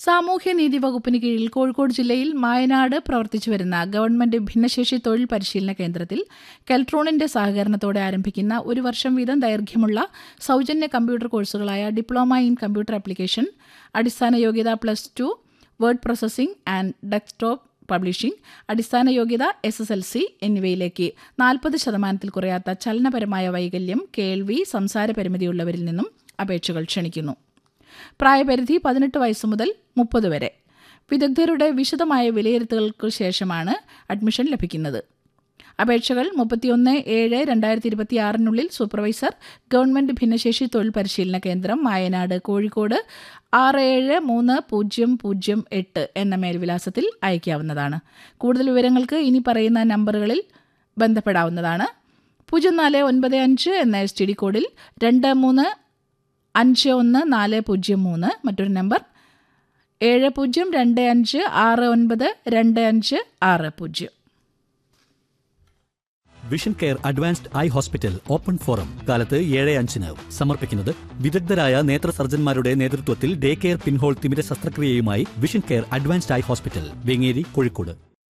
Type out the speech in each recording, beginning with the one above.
സാമൂഹ്യനീതി വകുപ്പിന് കീഴിൽ കോഴിക്കോട് ജില്ലയിൽ മായനാട് പ്രവർത്തിച്ചു വരുന്ന ഗവൺമെന്റ് ഭിന്നശേഷി തൊഴിൽ പരിശീലന കേന്ദ്രത്തിൽ കെൽട്രോണിന്റെ സഹകരണത്തോടെ ആരംഭിക്കുന്ന ഒരു വർഷം വീതം ദൈർഘ്യമുള്ള സൗജന്യ കമ്പ്യൂട്ടർ കോഴ്സുകളായ ഡിപ്ലോമ ഇൻ കമ്പ്യൂട്ടർ ആപ്ലിക്കേഷൻ അടിസ്ഥാന യോഗ്യത plus two word processing and desktop publishing അടിസ്ഥാന യോഗ്യത എസ് എസ് എൽ സി എന്നിവയിലേക്ക് നാൽപ്പത് ശതമാനത്തിൽ കുറയാത്ത ചലനപരമായ വൈകല്യം കേൾവി സംസാര പരിമിതിയുള്ളവരിൽ നിന്നും അപേക്ഷകൾ ക്ഷണിക്കുന്നു പ്രായപരിധി പതിനെട്ട് വയസ്സ് മുതൽ മുപ്പത് വരെ വിദഗ്ധരുടെ വിശദമായ വിലയിരുത്തലുകൾക്ക് ശേഷമാണ് അഡ്മിഷൻ ലഭിക്കുന്നത് അപേക്ഷകൾ മുപ്പത്തിയൊന്ന് ഏഴ് രണ്ടായിരത്തി ഇരുപത്തിയാറിനുള്ളിൽ സൂപ്പർവൈസർ ഗവൺമെന്റ് ഭിന്നശേഷി തൊഴിൽ പരിശീലന കേന്ദ്രം മായനാട് കോഴിക്കോട് ആറ് ഏഴ് മൂന്ന് പൂജ്യം പൂജ്യം എട്ട് എന്ന മേൽവിലാസത്തിൽ അയക്കാവുന്നതാണ് കൂടുതൽ വിവരങ്ങൾക്ക് ഇനി പറയുന്ന നമ്പറുകളിൽ ബന്ധപ്പെടാവുന്നതാണ് പൂജ്യം നാല് ഒൻപത് അഞ്ച് എന്ന എസ് ടി ഡി കോഡിൽ രണ്ട് മൂന്ന് അഞ്ച് ഒന്ന് നാല് പൂജ്യം മൂന്ന് മറ്റൊരു നമ്പർ ഏഴ് പൂജ്യം രണ്ട് അഞ്ച് ആറ് ഒൻപത് രണ്ട് അഞ്ച് ആറ് പൂജ്യം vision care advanced eye hospital open forum കാലത്ത് ഏഴ് അഞ്ചിന് സമർപ്പിക്കുന്നത് വിദഗ്ധരായ നേത്ര സർജന്മാരുടെ നേതൃത്വത്തിൽ ഡേ കെയർ പിൻഹോൾ തിമിര ശസ്ത്രക്രിയയുമായി vision care advanced eye hospital Vengeri Kozhikode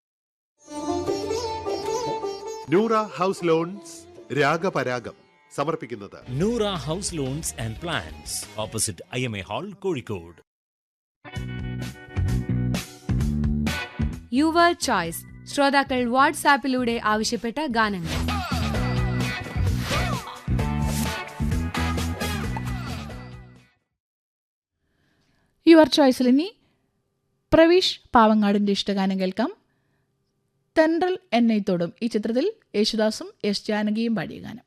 Noora house loans രാഗപരാഗം സമർപ്പിക്കുന്നത് Noora house loans and plans opposite I M A hall Kozhikode your choice ശ്രോതാക്കൾ വാട്സാപ്പിലൂടെ ആവശ്യപ്പെട്ട ഗാനങ്ങൾ യുവർ ചോയ്സിൽ ഇനി പ്രവീഷ് പാവങ്ങാടിന്റെ ഇഷ്ടഗാനം കേൾക്കാം തെൻട്രൽ എന്നെ തൊടും ഈ ചിത്രത്തിൽ യേശുദാസും എസ് ജാനകിയും പാടിയ ഗാനം